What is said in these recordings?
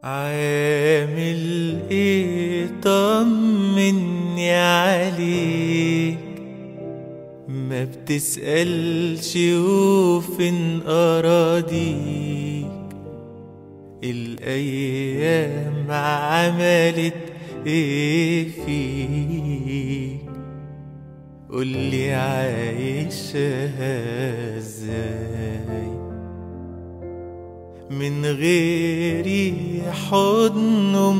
عامل ايه طمني عليك ما بتسألش وفين أراضيك الأيام عملت ايه فيك قولي عايشها ازاي من غيري حضن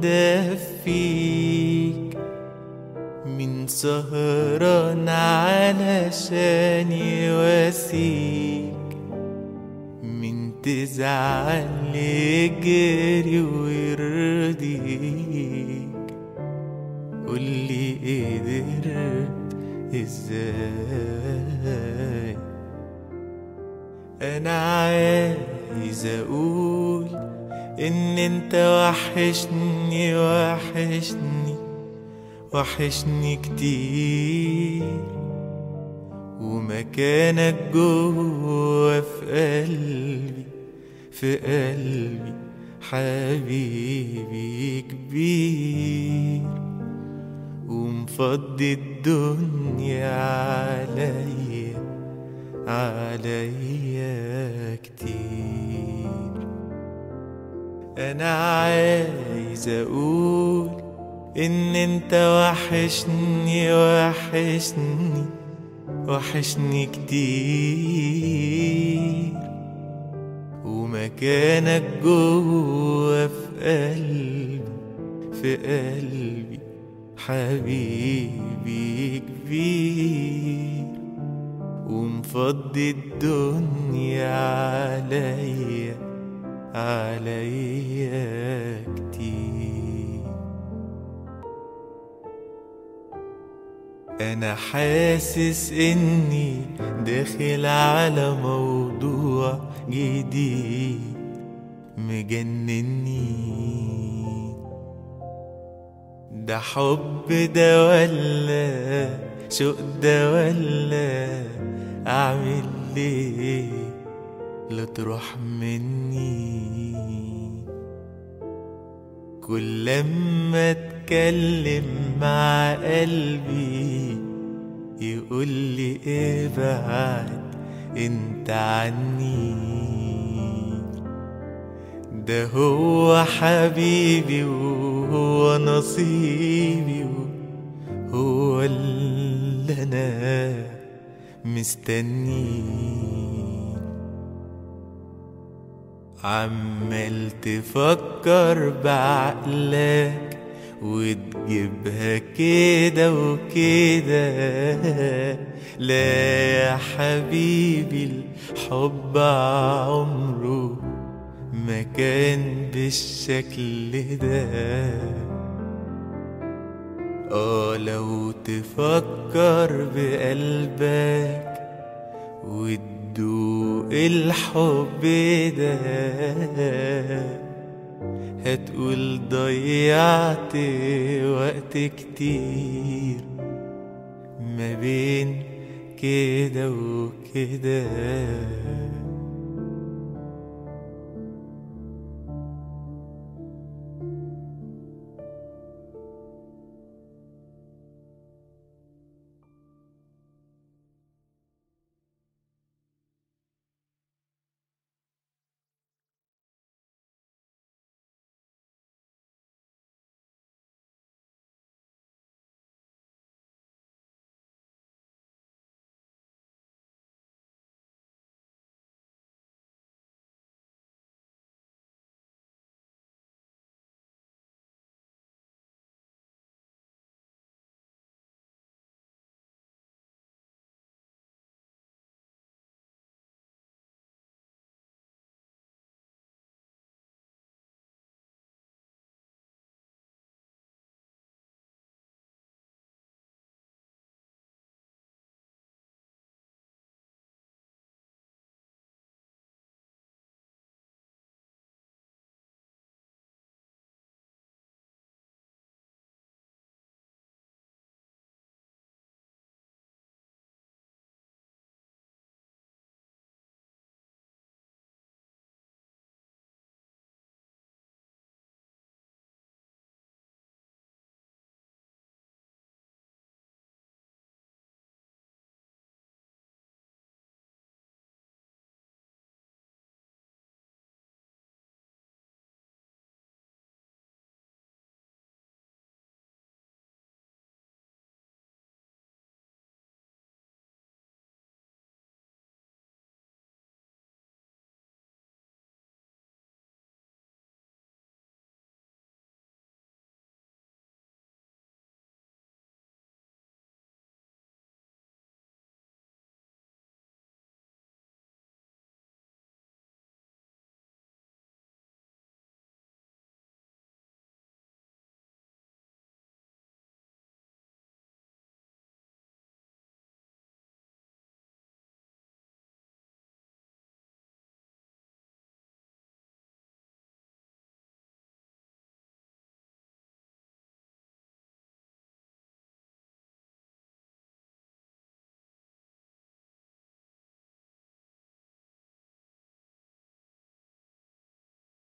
مدفيك من سهران علشان يواسيك من تزعل يجري ويرضيك قولي قدرت ازاي انا عايز اقول ان انت وحشني وحشني وحشني كتير ومكانك جوه في قلبي في قلبي حبيبي كبير ومفضي الدنيا عليا عليا كتير انا عايز اقول ان انت وحشني وحشني وحشني كتير ومكانك جوه في قلبي في قلبي حبيبي كبير ومفضي الدنيا عليا عليا كتير انا حاسس اني داخل على موضوع جديد مجنني ده حب ده ولا شوق ده ولا اعمل ليه لا تروح مني كل لما اتكلم مع قلبي يقول لي ابعد انت عني ده هو حبيبي وهو نصيبي هو اللي انا مستنيه عمال تفكر بعقلك وتجيبها كده وكده لا يا حبيبي الحب عمره ما كان بالشكل ده اه لو تفكر بقلبك وتدوق الحب ده هتقول ضيعت وقت كتير ما بين كده وكده